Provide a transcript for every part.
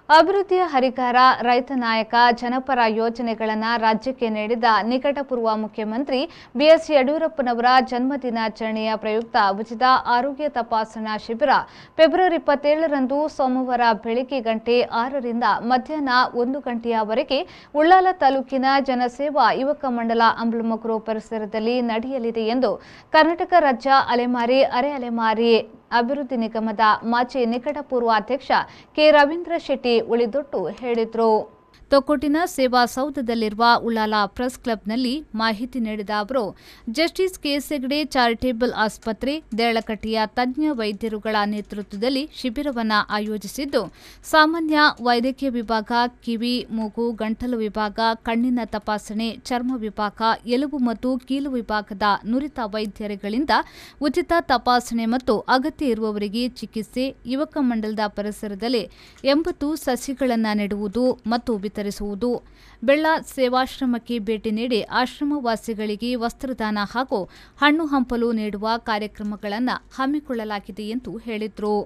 ಅಭಿವೃದ್ಧಿಯ ಹರಿಕಾರ ರೈತ ನಾಯಕ ಜನಪರ ಯೋಜನೆಗಳನ್ನು ರಾಜ್ಯಕ್ಕೆ ನೀಡಿದ ನಿಕಟಪೂರ್ವ ಮುಖ್ಯಮಂತ್ರಿ ಬಿಎಸ್ ಯಡಿಯೂರಪ್ಪನವರ ಜನ್ಮದಿನಾಚರಣೆಯ ಪ್ರಯುಕ್ತ ಉಚಿತ ಆರೋಗ್ಯ ತಪಾಸಣಾ ಶಿಬಿರ ಫೆಬ್ರವರಿ ಇಪ್ಪತ್ತೇಳರಂದು ಸೋಮವಾರ ಬೆಳಗ್ಗೆ ಗಂಟೆ ಆರರಿಂದ ಮಧ್ಯಾಹ್ನ ಒಂದು ಗಂಟೆಯವರೆಗೆ ಉಳ್ಳಾಲ ತಾಲೂಕಿನ ಜನಸೇವಾ ಯುವಕ ಮಂಡಲ ಅಂಬ್ಲಮಗುರು ಪರಿಸರದಲ್ಲಿ ನಡೆಯಲಿದೆ ಎಂದು ಕರ್ನಾಟಕ ರಾಜ್ಯ ಅಲೆಮಾರಿ ಅರೆ ಅಲೆಮಾರಿ ಅಭಿವೃದ್ಧಿ ನಿಗಮದ ಮಾಜಿ ನಿಕಟಪೂರ್ವ ಅಧ್ಯಕ್ಷ ಕೆ ರವೀಂದ್ರ ಶೆಟ್ಟಿ ಉಳಿದೊಟ್ಟು ಹೇಳಿದರು ತೊಕ್ಕೊಟ್ಟಿನ ಸೇವಾ ಸೌಧದಲ್ಲಿರುವ ಉಳ್ಳಾಲ ಪ್ರೆಸ್ ಕ್ಲಬ್ನಲ್ಲಿ ಮಾಹಿತಿ ನೀಡಿದ ಅವರು ಜಸ್ಟಿಸ್ ಕೆಎಸ್ ಹೆಗ್ಡೆ ಚಾರಿಟೇಬಲ್ ಆಸ್ಪತ್ರೆ ದೇಳಕಟ್ಟೆಯ ತಜ್ಞ ವೈದ್ಯರುಗಳ ನೇತೃತ್ವದಲ್ಲಿ ಶಿಬಿರವನ್ನು ಆಯೋಜಿಸಿದ್ದು ಸಾಮಾನ್ಯ ವೈದ್ಯಕೀಯ ವಿಭಾಗ ಕಿವಿ ಮೂಗು ಗಂಟಲು ವಿಭಾಗ ಕಣ್ಣಿನ ತಪಾಸಣೆ ಚರ್ಮ ವಿಭಾಗ ಎಲುಬು ಮತ್ತು ಕೀಲು ವಿಭಾಗದ ನುರಿತ ವೈದ್ಯರುಗಳಿಂದ ಉಚಿತ ತಪಾಸಣೆ ಮತ್ತು ಅಗತ್ಯ ಇರುವವರಿಗೆ ಚಿಕಿತ್ಸೆ ಯುವಕ ಮಂಡಲದ ಪರಿಸರದಲ್ಲಿ ಎಂಬತ್ತು ಸಸಿಗಳನ್ನು ನೆಡುವುದು ಮತ್ತು ವಿತರಿಸುವುದು ಬೆಳ್ಳ ಸೇವಾಶ್ರಮಕ್ಕೆ ಭೇಟಿ ನೀಡಿ ಆಶ್ರಮವಾಸಿಗಳಿಗೆ ವಸ್ತ್ರದಾನ ಹಾಗೂ ಹಣ್ಣು ಹಂಪಲು ನೀಡುವ ಕಾರ್ಯಕ್ರಮಗಳನ್ನು ಹಮ್ಮಿಕೊಳ್ಳಲಾಗಿದೆ ಎಂದು ಹೇಳಿದರು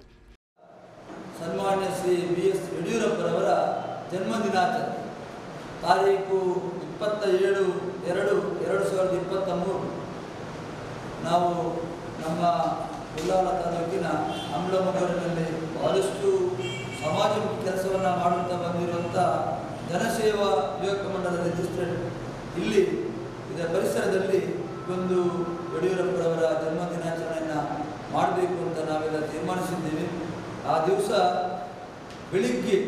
ಸನ್ಮಾನ್ಯ ಶ್ರೀ ಬಿ ಎಸ್ ಯಡಿಯೂರಪ್ಪರವರ ಜನ್ಮದಿನಾಚರಣೆ ತಾರೀಕು ಇಪ್ಪತ್ತ ಏಳು ಎರಡು ಎರಡು ಸಾವಿರದ ಇಪ್ಪತ್ತ ಮೂರು ನಾವು ನಮ್ಮ ಉಲ್ಲಾಲ ತಾಲೂಕಿನ ಅಮ್ಲಮಗೂರಿನಲ್ಲಿ ಬಹಳಷ್ಟು ಸಮಾಜಮುಖಿ ಕೆಲಸವನ್ನು ಮಾಡುತ್ತಾ ಬಂದಿರುವಂಥ ಜನಸೇವಾ ಯುವಕ ಮಂಡಲದ ರಿಜಿಸ್ಟ್ರೇಟ್ ಇಲ್ಲಿ ಇದರ ಪರಿಸರದಲ್ಲಿ ಒಂದು ಯಡಿಯೂರಪ್ಪರವರ ಜನ್ಮದಿನಾಚರಣೆಯನ್ನು ಮಾಡಬೇಕು ಅಂತ ನಾವೆಲ್ಲ ತೀರ್ಮಾನಿಸಿದ್ದೇವೆ ಆ ದಿವಸ ಬೆಳಿಗ್ಗೆ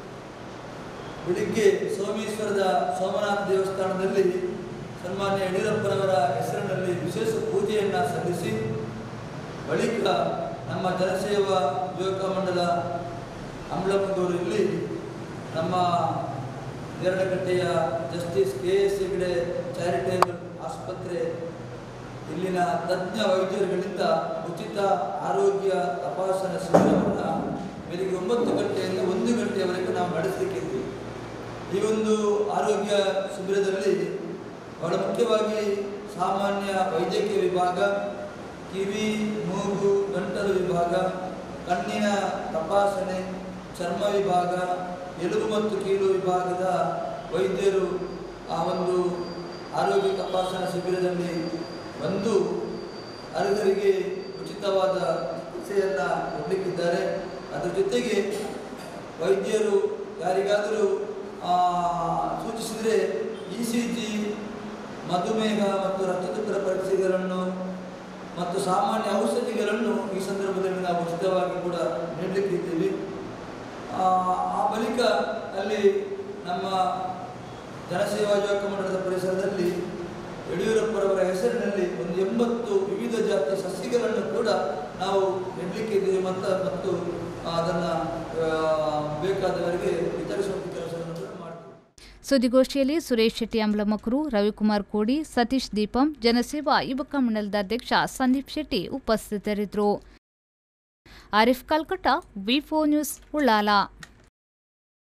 ಬೆಳಿಗ್ಗೆ ಸೋಮೇಶ್ವರದ ಸೋಮನಾಥ ದೇವಸ್ಥಾನದಲ್ಲಿ ಸನ್ಮಾನ್ಯ ಯಡಿಯೂರಪ್ಪನವರ ಹೆಸರಿನಲ್ಲಿ ವಿಶೇಷ ಪೂಜೆಯನ್ನು ಸಲ್ಲಿಸಿ ಬಳಿಕ ನಮ್ಮ ಜನಸೇವಾ ಯುವಕ ಮಂಡಲ ಅಮ್ಲಮಗೂರಲ್ಲಿ ನಮ್ಮ ಎರಡಗಟ್ಟೆಯ justice K S Hegde charitable ಆಸ್ಪತ್ರೆ ಇಲ್ಲಿನ ತಜ್ಞ ವೈದ್ಯರುಗಳಿಂದ ಉಚಿತ ಆರೋಗ್ಯ ತಪಾಸಣಾ ಶಿಬಿರವನ್ನು ಬೆಳಿಗ್ಗೆ ಒಂಬತ್ತು ಗಂಟೆಯಿಂದ ಒಂದು ಗಂಟೆಯವರೆಗೆ ನಾವು ನಡೆಸಲಿಕ್ಕಿದ್ವಿ ಈ ಒಂದು ಆರೋಗ್ಯ ಶಿಬಿರದಲ್ಲಿ ಬಹಳ ಮುಖ್ಯವಾಗಿ ಸಾಮಾನ್ಯ ವೈದ್ಯಕೀಯ ವಿಭಾಗ ಕಿವಿ ಮೂಗು ಗಂಟಲು ವಿಭಾಗ ಕಣ್ಣಿನ ತಪಾಸಣೆ ಚರ್ಮ ವಿಭಾಗ ಎಲುಬು ಮತ್ತು ಕೀಲು ವಿಭಾಗದ ವೈದ್ಯರು ಆ ಒಂದು ಆರೋಗ್ಯ ತಪಾಸಣಾ ಶಿಬಿರದಲ್ಲಿ ಬಂದು ಅರ್ಹರಿಗೆ ಉಚಿತವಾದ ಚಿಕಿತ್ಸೆಯನ್ನು ಕೊಡಲಿಕ್ಕಿದ್ದಾರೆ ಅದರ ಜೊತೆಗೆ ವೈದ್ಯರು ಯಾರಿಗಾದರೂ ಆ, ಸೂಚಿಸಿದರೆ ಇ ಸಿ ಜಿ ಮಧುಮೇಹ ಮತ್ತು ರಕ್ತದೊತ್ತಡ ಪರೀಕ್ಷೆಗಳನ್ನು ಮತ್ತು ಸಾಮಾನ್ಯ ಔಷಧಿಗಳನ್ನು ಈ ಸಂದರ್ಭದಲ್ಲಿ ನಾವು ಉಚಿತವಾಗಿ ಕೂಡ ನೀಡಲಿಕ್ಕಿದ್ದೀವಿ ಆ ಆ ಬಳಿಕ ಅಲ್ಲಿ ನಮ್ಮ ಜನಸೇವಾ ಯುವಕ ಮಂಡಳದ ಪರಿಸರದಲ್ಲಿ ಯಡಿಯೂರಪ್ಪರವರ ಹೆಸರಿನಲ್ಲಿ ಒಂದು ಎಂಬತ್ತು ವಿವಿಧ ಜಾತಿಯ ಸಸಿಗಳನ್ನು ಕೂಡ ನಾವು ನೆಡಲಿಕ್ಕಿದ್ದೀವಿ ಮತ್ತು ಮತ್ತು ಅದನ್ನು ಬೇಕಾದವರಿಗೆ ವಿತರಿಸುವಂಥ ಕೆಲಸವನ್ನು ಕೂಡ ಮಾಡ್ತೀವಿ ಸುದ್ದಿಗೋಷ್ಠಿಯಲ್ಲಿ ಸುರೇಶ್ ಶೆಟ್ಟಿ ಅಂಬ್ಲಮಕರು ರವಿಕುಮಾರ್ ಕೋಡಿ ಸತೀಶ್ ದೀಪಂ ಜನಸೇವಾ ಯುವಕ ಮಂಡಲದ ಅಧ್ಯಕ್ಷ ಸಂದೀಪ್ ಶೆಟ್ಟಿ ಉಪಸ್ಥಿತರಿದ್ದರು ಆರಿಫ್ ಕಲ್ಕಟ್ಟ ವಿ ನ್ಯೂಸ್ ಉಳ್ಳಾಲ